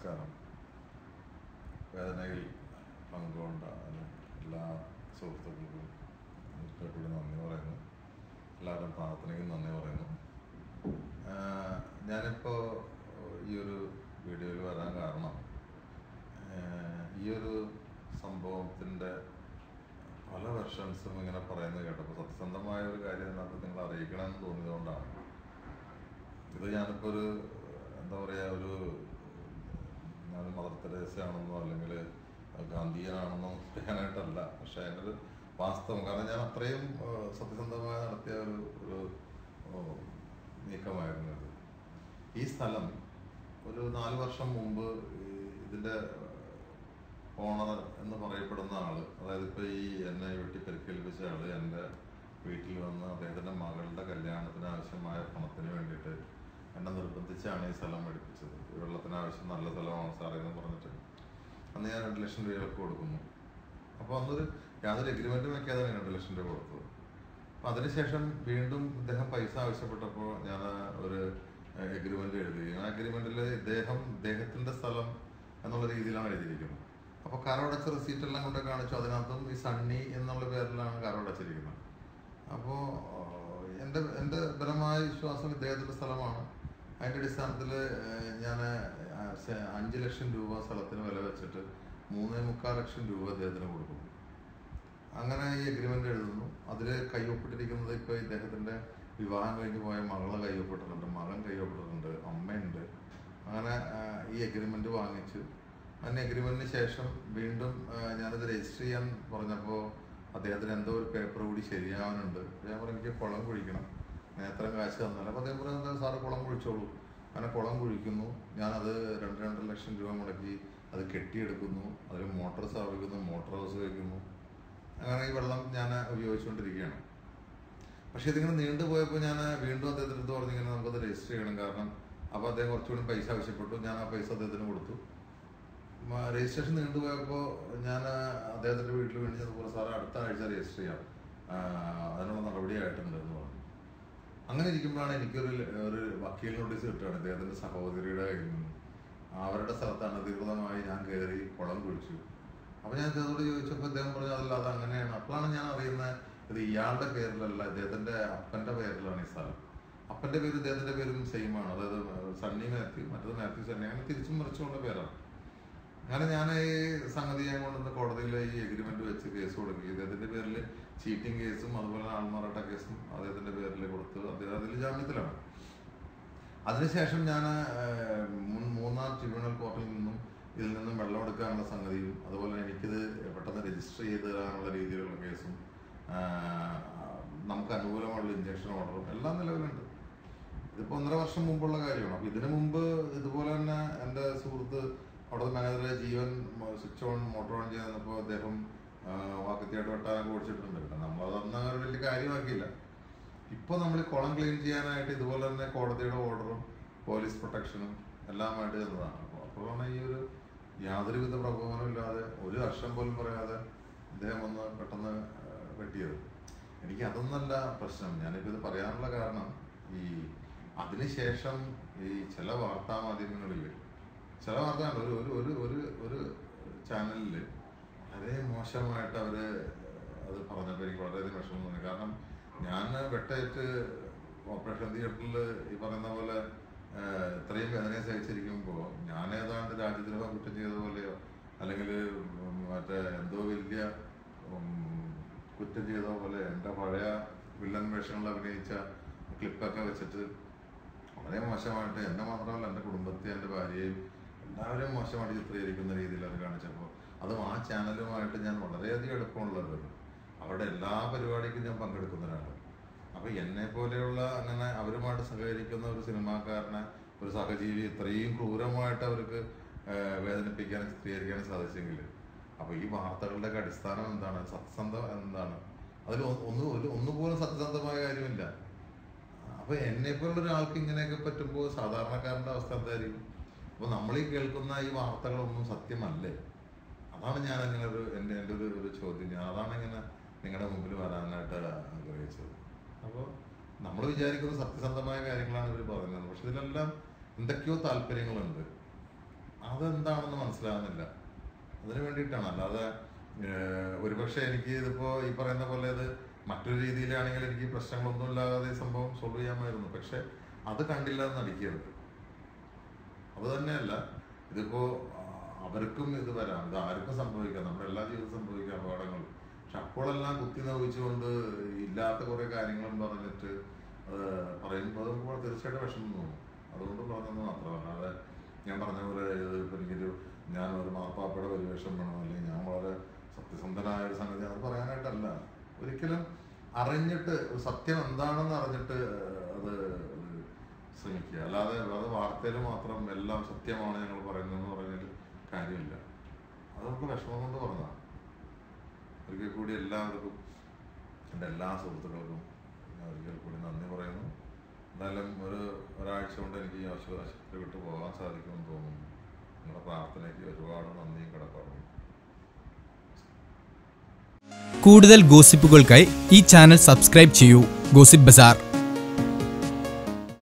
നമസ്കാരം വേദനയിൽ പങ്കുകൊണ്ട എല്ലാ സുഹൃത്തുക്കൾക്കും ഒരിക്കൽക്കൂടി നന്ദി പറയുന്നു എല്ലാവരും പ്രാർത്ഥനയ്ക്കും നന്ദി പറയുന്നു ആഹ് ഞാനിപ്പോൾ ഈ ഒരു വീഡിയോയിൽ വരാൻ കാരണം ആഹ് ഈ ഒരു സംഭവത്തിൻ്റെ പല വെർഷൻസും ഇങ്ങനെ പറയുന്നത് കേട്ടപ്പോൾ സത്യസന്ധമായ ഒരു കാര്യം അതിനകത്ത് നിങ്ങൾ അറിയിക്കണമെന്ന് തോന്നിയതുകൊണ്ടാണ് ഇത് ഞാനിപ്പോൾ ഒരു എന്താ പറയുക ഒരു ഞാൻ മദർ തെരേസയാണെന്നോ അല്ലെങ്കിൽ ഗാന്ധിയനാണെന്നോ പറയാനായിട്ടല്ല പക്ഷെ അതിൻ്റെ ഒരു വാസ്തവം കാരണം ഞാൻ അത്രയും ആ, സത്യസന്ധമായി നടത്തിയ ഒരു ഒരു ആ, നീക്കമായിരുന്നു ഇത് ഈ സ്ഥലം ഒരു നാല് വർഷം മുമ്പ് ഈ ഇതിൻ്റെ ഓണർ എന്ന് പറയപ്പെടുന്ന ആള് അതായത് ഇപ്പൊ ഈ എന്നെ വെട്ടി പരിക്കേൽപ്പിച്ച ആള് എൻ്റെ വീട്ടിൽ വന്ന് അദ്ദേഹത്തിന്റെ മകളുടെ കല്യാണത്തിന് ആവശ്യമായ പണത്തിന് വേണ്ടിയിട്ട് എന്നെ നിർബന്ധിച്ചാണ് ഈ സ്ഥലം മേടിപ്പിച്ചത് ഈ വെള്ളത്തിന് ആവശ്യം നല്ല സ്ഥലമാണ് സാറേ എന്ന് പറഞ്ഞിട്ട് അന്ന് ഞാൻ രണ്ട് ലക്ഷം രൂപയൊക്കെ കൊടുക്കുന്നു അപ്പോൾ അന്നൊരു യാതൊരു എഗ്രിമെന്റും വെക്കാതെ രണ്ട് ലക്ഷം രൂപ കൊടുത്തത് അപ്പൊ അതിനുശേഷം വീണ്ടും ഇദ്ദേഹം പൈസ ആവശ്യപ്പെട്ടപ്പോൾ ഞാൻ ഒരു എഗ്രിമെന്റ് എഴുതുകയും ആ എഗ്രിമെന്റിൽ ഇദ്ദേഹം ഇദ്ദേഹത്തിന്റെ സ്ഥലം എന്നുള്ള രീതിയിലാണ് എഴുതിയിരിക്കുന്നത് അപ്പൊ കരമടച്ച റെസീറ്റ് എല്ലാം കൊണ്ട് കാണിച്ചു അതിനകത്തും ഈ സണ്ണി എന്നുള്ള പേരിലാണ് കരമടച്ചിരിക്കുന്നത് അപ്പോൾ എൻ്റെ എൻ്റെ ബലമായ വിശ്വാസം ഇദ്ദേഹത്തിന്റെ സ്ഥലമാണ് അതിന്റെ അടിസ്ഥാനത്തിൽ ഞാൻ അഞ്ച് ലക്ഷം രൂപ സ്ഥലത്തിന് വില വെച്ചിട്ട് മൂന്നേ മുക്കാൽ ലക്ഷം രൂപ അദ്ദേഹത്തിന് കൊടുക്കുന്നു അങ്ങനെ ഈ അഗ്രിമെന്റ് എഴുതുന്നു അതിൽ കൈയൊപ്പിട്ടിരിക്കുന്നത് ഇപ്പൊ ഇദ്ദേഹത്തിന്റെ വിവാഹം കഴിഞ്ഞ് പോയ മകളെ കൈയൊപ്പിട്ടിട്ടുണ്ട് മകൻ കൈയൊപ്പിട്ടിട്ടുണ്ട് അമ്മയുണ്ട് അങ്ങനെ ആ, ഈ അഗ്രിമെന്റ് വാങ്ങിച്ചു അങ്ങനെ അഗ്രിമെന്റിന് ശേഷം വീണ്ടും ആ, ഞാനത് രജിസ്റ്റർ ചെയ്യാൻ പറഞ്ഞപ്പോൾ അദ്ദേഹത്തിന് എന്തോ ഒരു പേപ്പർ കൂടി ശരിയാവാനുണ്ട് അപ്പോൾ ഞാൻ പറഞ്ഞു എനിക്ക് കുളം കുഴിക്കണം നേത്രം കാശ് തന്നാൽ അപ്പോൾ അദ്ദേഹം പറഞ്ഞു സാറ് കുളം കുഴിച്ചോളൂ അങ്ങനെ കുളം കുഴിക്കുന്നു ഞാനത് രണ്ട് രണ്ടര ലക്ഷം രൂപ മുടക്കി അത് കെട്ടിയെടുക്കുന്നു അതിൽ മോട്ടോർ സ്ഥാപിക്കുന്നു മോട്ടോർ ഹൗസ് വയ്ക്കുന്നു അങ്ങനെ ഈ വെള്ളം ഞാൻ ഉപയോഗിച്ചുകൊണ്ടിരിക്കുകയാണ് പക്ഷെ ഇതിങ്ങനെ നീണ്ടുപോയപ്പോൾ ഞാൻ വീണ്ടും അദ്ദേഹത്തിൻ്റെ അടുത്ത് പറഞ്ഞു ഇങ്ങനെ നമുക്കത് രജിസ്റ്റർ ചെയ്യണം കാരണം അപ്പോൾ അദ്ദേഹം കുറച്ചുകൂടി പൈസ ആവശ്യപ്പെട്ടു ഞാൻ ആ പൈസ അദ്ദേഹത്തിന് കൊടുത്തു മ- രജിസ്ട്രേഷൻ നീണ്ടുപോയപ്പോൾ ഞാൻ അദ്ദേഹത്തിൻ്റെ വീട്ടിൽ വേണ്ടി അതുപോലെ സാറ് അടുത്ത ആഴ്ച രജിസ്റ്റർ ചെയ്യാം ആ, അതിനുള്ള നടപടിയായിട്ടുണ്ട് എന്ന് പറഞ്ഞു അങ്ങനെ ഇരിക്കുമ്പോഴാണ് എനിക്കൊരു ല- ഒരു വക്കീൽ നോട്ടീസ് കിട്ടുകയാണ് അദ്ദേഹത്തിന്റെ സഹോദരിയുടെ കയ്യിൽ നിന്ന് അവരുടെ സ്ഥലത്ത് അനധികൃതമായി ഞാൻ കയറി കുളം കുഴിച്ചു അപ്പൊ ഞാൻ അദ്ദേഹത്തോട് ചോദിച്ചപ്പോൾ അദ്ദേഹം പറഞ്ഞു അതല്ല അത് അങ്ങനെയാണ് അപ്പോഴാണ് ഞാൻ അറിയുന്നത് ഇത് ഇയാളുടെ പേരിലല്ല ഇദ്ദേഹത്തിന്റെ അപ്പന്റെ പേരിലാണ് ഈ സ്ഥലം അപ്പന്റെ പേര് ഇദ്ദേഹത്തിന്റെ പേരും സെയിം ആണ് അതായത് സണ്ണി മാത്യു മറ്റത് മാത്യു സണ്ണി അങ്ങനെ തിരിച്ചും മറിച്ചുള്ള പേരാണ് അങ്ങനെ ഞാൻ ഈ സംഗതി ഞാൻ കൊണ്ടുവന്ന് കോടതിയിൽ ഈ എഗ്രിമെന്റ് വെച്ച് കേസ് കൊടുക്കി ഇദ്ദേഹത്തിന്റെ പേരിൽ ചീറ്റിംഗ് കേസും അതുപോലെ ആൾമാറാട്ട കേസും അദ്ദേഹത്തിന്റെ പേരിൽ കൊടുത്ത് അദ്ദേഹം അതിൽ ജാമ്യത്തിലാണ് അതിനുശേഷം ഞാൻ മുൻ മൂന്നാർ ട്രിബ്യൂണൽ കോർട്ടിൽ നിന്നും ഇതിൽ നിന്നും വെള്ളം എടുക്കാനുള്ള സംഗതിയും അതുപോലെ എനിക്കിത് പെട്ടെന്ന് രജിസ്റ്റർ ചെയ്ത് തരാനുള്ള രീതിയിലുള്ള കേസും ആ, നമുക്ക് അനുകൂലമായുള്ള ഇഞ്ചക്ഷൻ ഓർഡറും എല്ലാം നിലവിലുണ്ട് ഇതിപ്പോ ഒന്നര വർഷം മുമ്പുള്ള കാര്യമാണ് അപ്പൊ ഇതിനു മുമ്പ് ഇതുപോലെ തന്നെ എൻ്റെ സുഹൃത്ത് അവിടെ മാനേജറെ Jeevan switch on motor on ചെയ്തപ്പോൾ അദ്ദേഹം വാക്കത്തിയായിട്ട് വെട്ടാനൊക്കെ ഓടിച്ചിട്ടുണ്ട് കേട്ടോ നമ്മളതൊന്നും അങ്ങനെ വലിയ കാര്യമാക്കിയില്ല ഇപ്പൊ നമ്മൾ ഈ കുളം ക്ലീൻ ചെയ്യാനായിട്ട് ഇതുപോലെ തന്നെ കോടതിയുടെ ഓർഡറും പോലീസ് പ്രൊട്ടക്ഷനും എല്ലാമായിട്ട് ചെന്നതാണ് അപ്പോൾ അപ്പോഴാണ് ഈ ഒരു യാതൊരുവിധ പ്രകോപനവും ഇല്ലാതെ ഒരു വർഷം പോലും പറയാതെ അദ്ദേഹം ഒന്ന് പെട്ടെന്ന് ആ, വെട്ടിയത് എനിക്ക് അതൊന്നല്ല പ്രശ്നം ഞാനിപ്പോൾ ഇത് പറയാനുള്ള കാരണം ഈ അതിനുശേഷം ഈ ചില വാർത്താ മാധ്യമങ്ങളിൽ ചില വാർത്ത ഒരു ഒരു ഒരു ഒരു ഒരു ചാനലിൽ വളരെ മോശമായിട്ട് അവര് അത് പറഞ്ഞപ്പോൾ എനിക്ക് വളരെയധികം വിഷമം തോന്നി കാരണം ഞാൻ വെട്ടേറ്റ് ഓപ്പറേഷൻ തിയേറ്ററിൽ ഈ പറയുന്ന പോലെ ആ, ഇത്രയും വേദനയെ സഹിച്ചിരിക്കുമ്പോൾ ഞാൻ ഏതാണ്ട് രാജ്യദ്രോഹ കുറ്റം ചെയ്ത പോലെയോ അല്ലെങ്കിൽ മറ്റേ എന്തോ വലിയ ഉം, കുറ്റം ചെയ്ത പോലെ എൻ്റെ പഴയ വില്ലൻ വേഷങ്ങളിൽ അഭിനയിച്ച ക്ലിപ്പൊക്കെ വെച്ചിട്ട് വളരെ മോശമായിട്ട് എന്നെ മാത്രമല്ല എൻ്റെ കുടുംബത്തെ എൻ്റെ ഭാര്യയും എല്ലാവരെയും മോശമായിട്ട് ചിത്രീകരിക്കുന്ന രീതിയിൽ അത് കാണിച്ചപ്പോൾ അതും ആ ചാനലുമായിട്ട് ഞാൻ വളരെയധികം എളുപ്പമുള്ളവരാണ് അവരുടെ എല്ലാ പരിപാടിക്കും ഞാൻ പങ്കെടുക്കുന്ന ഒരാളാണ് അപ്പൊ എന്നെ പോലെയുള്ള അങ്ങനെ അവരുമായിട്ട് സഹകരിക്കുന്ന ഒരു സിനിമാക്കാരനെ ഒരു സഹജീവി ഇത്രയും ക്രൂരമായിട്ട് അവർക്ക് ഏഹ്, വേദനിപ്പിക്കാനും ചിത്രീകരിക്കാനും സാധിച്ചെങ്കിൽ അപ്പൊ ഈ വാർത്തകളുടെ അടിസ്ഥാനം എന്താണ് സത്യസന്ധം എന്താണ് അതിൽ ഒ- ഒന്ന് ഒരു ഒന്നുപോലും സത്യസന്ധമായ കാര്യമില്ല അപ്പൊ എന്നെ പോലുള്ള ഒരാൾക്ക് ഇങ്ങനെയൊക്കെ പറ്റുമ്പോൾ സാധാരണക്കാരന്റെ അവസ്ഥ എന്തായിരിക്കും അപ്പൊ നമ്മൾ ഈ കേൾക്കുന്ന ഈ വാർത്തകളൊന്നും സത്യമല്ലേ അതാണ് ഞാൻ അങ്ങനെ ഒരു എൻ്റെ എൻ്റെ ഒരു ഒരു ചോദ്യം ഞാൻ അതാണ് ഇങ്ങനെ നിങ്ങളുടെ മുമ്പിൽ വരാനായിട്ട് ആഗ്രഹിച്ചത് അപ്പോൾ നമ്മൾ വിചാരിക്കുന്ന സത്യസന്ധമായ കാര്യങ്ങളാണ് ഇവർ പറയുന്നത് പക്ഷെ ഇതിലെല്ലാം എന്തൊക്കെയോ താല്പര്യങ്ങളുണ്ട് അതെന്താണെന്ന് മനസ്സിലാകുന്നില്ല അതിന് വേണ്ടിയിട്ടാണ് അല്ലാതെ ഏഹ്, ഒരുപക്ഷെ എനിക്ക് ഇതിപ്പോ ഈ പറയുന്ന പോലെ ഇത് മറ്റൊരു രീതിയിലാണെങ്കിൽ എനിക്ക് പ്രശ്നങ്ങളൊന്നും ഇല്ലാതെ ഈ സംഭവം സോൾവ് ചെയ്യാമായിരുന്നു പക്ഷെ അത് കണ്ടില്ല എന്ന് നടിക്കരുത് അത് തന്നെയല്ല ഇതിപ്പോ ആ, അവർക്കും ഇത് വരാം ഇത് ആർക്കും സംഭവിക്കാം നമ്മുടെ എല്ലാ ജീവിതം സംഭവിക്കാം അപകടങ്ങൾ പക്ഷെ അപ്പോഴെല്ലാം കുത്തി നോവിച്ചുകൊണ്ട് ഇല്ലാത്ത കുറെ കാര്യങ്ങളും പറഞ്ഞിട്ട് അത് പറയുമ്പോൾ അത് നമുക്ക് തീർച്ചയായിട്ടും വിഷമം തോന്നും അതുകൊണ്ട് പറഞ്ഞത് മാത്രമല്ല അല്ലാതെ ഞാൻ പറഞ്ഞ പോലെ ഇത് ഇപ്പൊ എനിക്കൊരു ഞാൻ ഒരു മാർപ്പാപ്പയുടെ പരിവേഷം വേണം അല്ലെങ്കിൽ ഞാൻ വളരെ സത്യസന്ധനായ ഒരു സംഗതി അത് പറയാനായിട്ടല്ല ഒരിക്കലും അറിഞ്ഞിട്ട് സത്യം എന്താണെന്ന് അറിഞ്ഞിട്ട് അത് അത് ശ്രമിക്കുക അല്ലാതെ അത് വാർത്തയിൽ മാത്രം എല്ലാം സത്യമാണ് ഞങ്ങൾ പറയുന്നതെന്ന് പറഞ്ഞാൽ കാര്യമില്ല അത് നമുക്ക് വിഷമം കൊണ്ട് പറഞ്ഞതാണ് ഒരിക്കൽ കൂടി എല്ലാവർക്കും എൻ്റെ എല്ലാ സുഹൃത്തുക്കൾക്കും ഞാൻ ഒരിക്കൽ കൂടി നന്ദി പറയുന്നു എന്തായാലും ഒരു ഒരാഴ്ച കൊണ്ട് എനിക്ക് ഈ ആശുപത്രി വിട്ട് പോകാൻ സാധിക്കുമെന്ന് തോന്നുന്നു നിങ്ങളുടെ പ്രാർത്ഥനയ്ക്ക് ഒരുപാട് നന്ദിയും കടപ്പാടും കൂടുതൽ ഗോസിപ്പുകൾക്കായി ഈ ചാനൽ സബ്സ്ക്രൈബ് ചെയ്യൂ ഗോസിപ്പ് ബസാർ